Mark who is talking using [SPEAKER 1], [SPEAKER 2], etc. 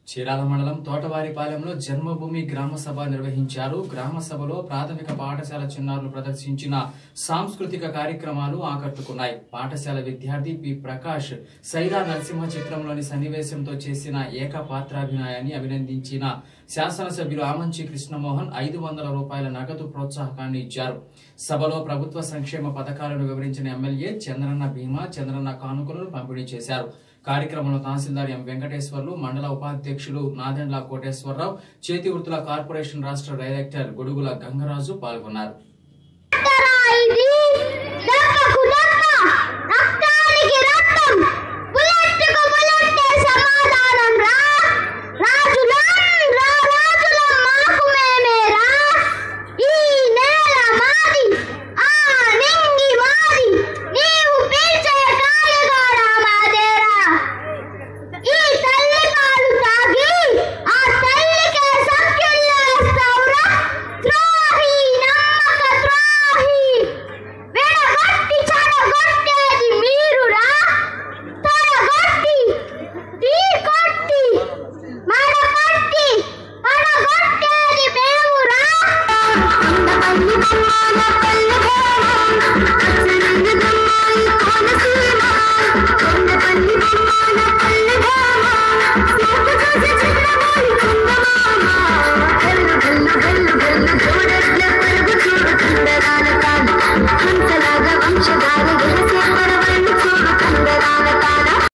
[SPEAKER 1] చీరాల మండలం తోటవారిపాలెంలో జన్మభూమి గ్రామ సభ నిర్వహించారు గ్రామ సభలో ప్రాథమిక పాఠశాల చిన్నారులు ప్రదర్శించిన సాంస్కృతిక కార్యక్రమాలు ఆకట్టుకున్నాయి పాఠశాల విద్యార్థి పి ప్రకాష్ సైరా నరసింహ చిత్రంలోని సన్నివేశంతో చేసిన ఏకపాత్రాభినయాన్ని అభినందించిన శాసనసభ్యులు ఆమంచి కృష్ణమోహన్ ఐదు వందల రూపాయల నగదు ప్రోత్సాహకాన్ని ఇచ్చారు సభలో ప్రభుత్వ సంక్షేమ పథకాలను వివరించిన ఎమ్మెల్యే చంద్రన్న భీమా చంద్రన్న కానుకలను పంపిణీ చేశారు కార్యక్రమంలో తహసీల్దార్ ఎం వెంకటేశ్వర్లు మండల ఉపాధ్యక్షులు నాదెండ్ల కోటేశ్వరరావు చేతి వృత్తుల కార్పొరేషన్ రాష్ట్ర డైరెక్టర్ గొడుగుల గంగరాజు పాల్గొన్నారు
[SPEAKER 2] ఇది దెబ్బకు దెబ్బ రక్తానికి రక్తం బుల్లెట్కు బుల్లెట్టే సమాధానం రా రాజులం రా రాజులం మాకు మేమేరా ఈ నేల మాది ఆ నింగి మాది నీవు పీల్చే గాలిగాడా మాదేరా ఈ తల్లి పాలు తాగి ఆ తల్లికే సంఖ్యలు వేస్తావురా ద్రోహి నమ్మక ద్రోహి విడగొట్టి చెడగొట్టేది మీరురా తొడగొట్టి ఢీకొట్టి మడగొట్టి పడగొట్టేది మేమురా